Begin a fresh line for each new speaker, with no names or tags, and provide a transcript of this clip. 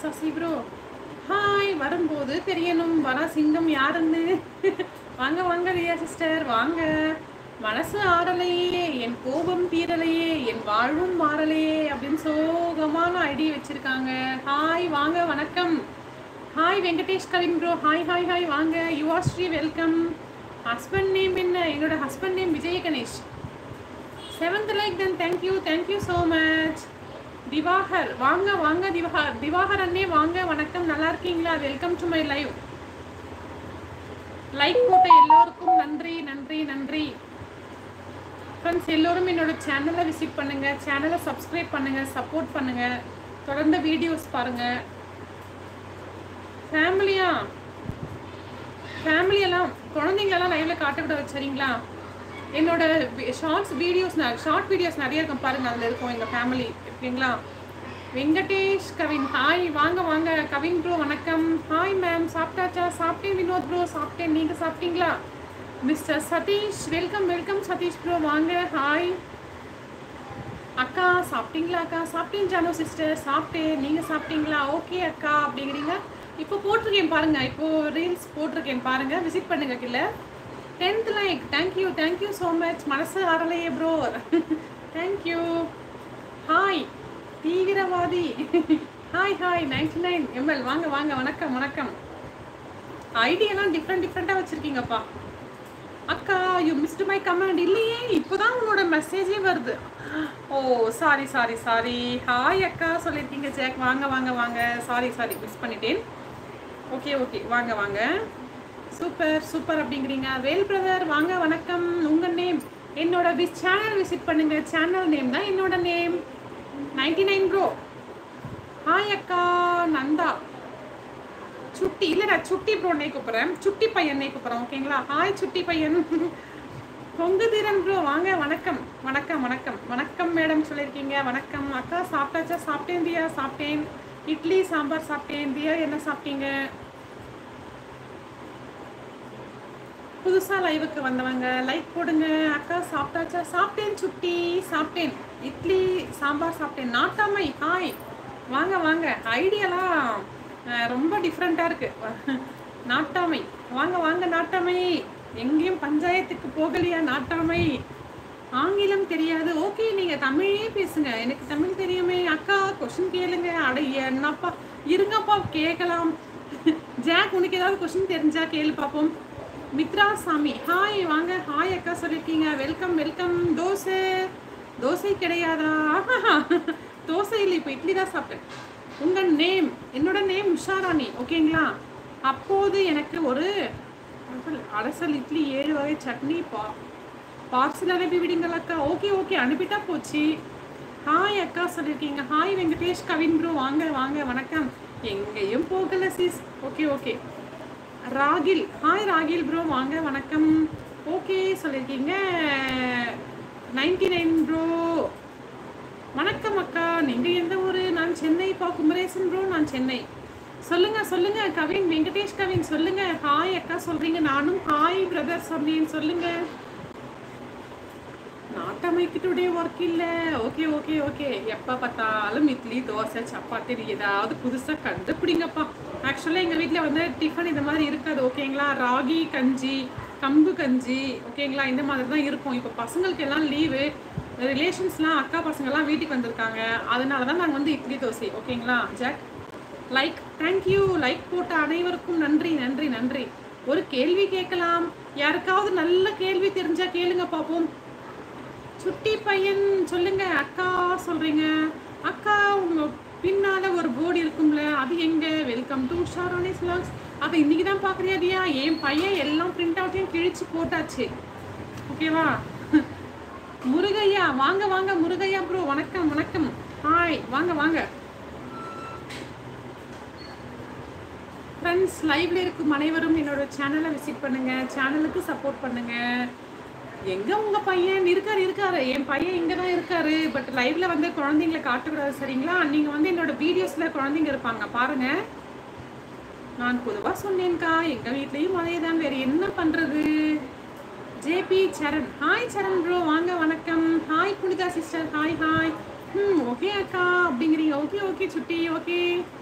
Sasi bro hi வரும்போது தெரியணும் வர சிங்கம் யாருன்னு வாங்க வாங்க ரியா சிஸ்டர் வாங்க மனசு ஆறலையே என் கோபம் தீரலையே என் வாழ்வும் மாறலையே அப்படின்னு சோகமான ஐடி வச்சிருக்காங்க ஹாய் வாங்க வணக்கம் hi Venkatesh Kavin bro hi hi hi வாங்க யுவாஸ்ரீ வெல்கம் ஹஸ்பண்ட் நேம் என்ன என்னோட husband name Vijaya Ganesh seventh like then thank you thank you so much Diwakar வாங்க வாங்க திவாகர் திவாகர் அண்ணே வாங்க வணக்கம் நல்லா இருக்கீங்களா welcome to my live like போட்ட எல்லோருக்கும் நன்றி நன்றி நன்றி ஃப்ரெண்ட்ஸ் எல்லோரும் என்னோட சேனலை விசிட் பண்ணுங்க சேனலை சப்ஸ்கிரைப் பண்ணுங்க சப்போர்ட் பண்ணுங்க தொடர்ந்து வீடியோஸ் பாருங்க ஃபேமிலியா ஃபேமிலியெல்லாம் குழந்தைங்களெல்லாம் லைவ்ல காட்டக்கூடாது சரிங்களா என்னோட ஷார்ட்ஸ் வீடியோஸ் ஷார்ட் வீடியோஸ் நிறைய இருக்கும் பாருங்க அதில் இருக்கும் எங்கள் ஃபேமிலி ஓகேங்களா வெங்கடேஷ் கவின் ஹாய் வாங்க வாங்க கவின் ப்ரோ வணக்கம் ஹாய் மேம் சாப்பிட்டாச்சா சாப்பிட்டேன் வினோத் ப்ரோ சாப்பிட்டேன் நீங்கள் சாப்பிட்டீங்களா mister Sathish welcome welcome Sathish bro வாங்க ஹாய் அக்கா சாப்பிட்டீங்களா அக்கா சாப்பிட்டேன் ஜானு சிஸ்டர் சாப்பிட்டேன் நீங்கள் சாப்பிட்டீங்களா ஓகே அக்கா அப்படிங்கிறீங்க இப்போ போட்டிருக்கேன் பாருங்க இப்போ ரீல்ஸ் போட்டிருக்கேன் பாருங்க விசிட் பண்ணுங்க கீழே tenth like thank you thank you so much மனசு ஆறலையே ப்ரோ தேங்க்யூ ஹாய் தீவிரவாதி hi hi ninety nine ML வாங்க வாங்க வணக்கம் வணக்கம் ஐடியெல்லாம் டிஃப்ரெண்ட் டிஃப்ரெண்ட்டாக வச்சுருக்கீங்கப்பா அக்கா யூ மிஸ்டு மை கமெண்ட் இல்லையே இப்போதான் உன்னோட மெசேஜே வருது oh sorry sorry sorry hi அக்கா சொல்லியிருக்கீங்க ஜேக் வாங்க வாங்க வாங்க சாரி சாரி மிஸ் பண்ணிட்டேன் ஓகே ஓகே வாங்க வாங்க சூப்பர் சூப்பர் அப்படிங்கிறீங்க வேல் பிரதர் வாங்க வணக்கம் உங்க நேம் என்னோட விஸ் சேனல் விசிட் பண்ணுங்க சேனல் நேம் தான் என்னோட name ninety nine bro hi அக்கா நந்தா சுட்டி இல்லடா சுட்டி ப்ரோ நே கூப்பிட்றேன் சுட்டி பையன் நே கூப்பிட்றேன் ஓகேங்களா ஹாய் சுட்டி பையன் பொங்கு தீரன் ப்ரோ வாங்க வணக்கம் வணக்கம் வணக்கம் வணக்கம் மேடம் சொல்லியிருக்கீங்க வணக்கம் அக்கா சாப்பிட்டாச்சா சாப்பிட்டேன் தியா சாப்பிட்டேன் இட்லி சாம்பார் சாப்பிட்டேன் தியா என்ன சாப்பிட்டீங்க புதுசா லைவுக்கு வந்தவங்க லைக் போடுங்க அக்கா சாப்பிட்டாச்சா சாப்பிட்டேன் சுட்டி சாப்பிட்டேன் இட்லி சாம்பார் சாப்பிட்டேன் நாட்டாமை ஹாய் வாங்க வாங்க ஐடியாலாம் அஹ், ரொம்ப டிஃப்ரெண்ட்டாக இருக்கு நாட்டாமை வாங்க வாங்க நாட்டாமை எங்கேயும் பஞ்சாயத்துக்கு போகலையா நாட்டாமை ஆங்கிலம் தெரியாது ஓகே நீங்க தமிழே பேசுங்க எனக்கு தமிழ் தெரியுமே அக்கா கொஸ்டின் கேளுங்க அட என்னப்பா இருங்கப்பா கேட்கலாம் ஜாக் உனக்கு ஏதாவது கொஸ்டின் தெரிஞ்சா கேளு பார்ப்போம் மித்ரா சாமி ஹாய் வாங்க ஹாய் அக்கா சொல்லியிருக்கீங்க வெல்கம் வெல்கம் தோசை தோசை கிடையாதா ஆஹாஹா. தோசை இல்லை இப்போ இட்லி தான் சாப்பிட்டேன் உங்கள் நேம் என்னோட நேம் உஷாராணி ஓகேங்களா அப்போது எனக்கு ஒரு அலசல் இட்லி ஏழு வகை சட்னி பா பார்சல் அனுப்பி விடுங்கள் அக்கா ஓகே ஓகே அனுப்பிட்டா போச்சு ஹாய் அக்கா சொல்லியிருக்கீங்க ஹாய் வெங்கடேஷ் கவின் ப்ரோ வாங்க வாங்க வணக்கம் எங்கேயும் போகல sis okay okay ராகில் hi ராகில் bro வாங்க வணக்கம் ஓகே சொல்லியிருக்கீங்க நைன்டி நைன் ப்ரோ வணக்கம் அக்கா நீங்க எந்த ஊரு நான் சென்னை பா குமரேசன் ப்ரோ நான் சென்னை சொல்லுங்க சொல்லுங்க கவின் வெங்கடேஷ் கவின் சொல்லுங்க ஹாய் அக்கா சொல்றீங்க நானும் ஹாய் பிரதர் சொன்னேன் சொல்லுங்க நாட்டமைக்கு டுடே ஒர்க் இல்ல ஓகே ஓகே ஓகே எப்ப பார்த்தாலும் இட்லி தோசை சப்பாத்தி ஏதாவது புதுசா கண்டுபிடிங்கப்பா ஆக்சுவலா எங்க வீட்ல வந்து டிஃபன் இந்த மாதிரி இருக்காது ஓகேங்களா ராகி கஞ்சி கம்பு கஞ்சி ஓகேங்களா இந்த மாதிரி தான் இருக்கும் இப்போ பசங்களுக்கு எல்லாம் லீவு ரிலேஷன்ஸ்லாம் அக்கா பசங்கெல்லாம் வீட்டுக்கு வந்திருக்காங்க அதனால தான் நாங்கள் வந்து இட்லி தோசை ஓகேங்களா ஜாக் லைக் தேங்க்யூ லைக் போட்ட அனைவருக்கும் நன்றி நன்றி நன்றி ஒரு கேள்வி கேட்கலாம் யாருக்காவது நல்ல கேள்வி தெரிஞ்சா கேளுங்க பார்ப்போம் சுட்டி பையன் சொல்லுங்க அக்கா சொல்றீங்க அக்கா உங்க பின்னால ஒரு போர்டு இருக்கும்ல அது எங்க வெல்கம் டு உஷாரானே ஸ்லாக்ஸ் அதை இன்னைக்கு தான் பாக்குறியாதியா என் பையன் எல்லாம் பிரிண்ட் அவுட்டையும் கிழிச்சு போட்டாச்சு ஓகேவா முருகையா வாங்க வாங்க முருகையா ப்ரோ வணக்கம் வணக்கம் ஹாய் வாங்க வாங்க ஃப்ரெண்ட்ஸ் லைவ்ல இருக்கும் அனைவரும் என்னோட சேனலை விசிட் பண்ணுங்க சேனலுக்கு சப்போர்ட் பண்ணுங்க எங்க உங்க பையன் இருக்காரு இருக்காரு என் பையன் இங்க தான் இருக்காரு பட் லைவ்ல வந்து குழந்தைங்களை காட்டக்கூடாது சரிங்களா நீங்க வந்து என்னோட வீடியோஸ்ல குழந்தைங்க இருப்பாங்க பாருங்க நான் பொதுவா சொன்னேன்க்கா எங்க வீட்லயும் அதே தான் வேற என்ன பண்றது JP Charan hi Charan bro வாங்க வணக்கம் hi Punitha sister hi hi ம் ஓகே அக்கா அப்படிங்கிறீங்க ஓகே ஓகே சுட்டி ஓகே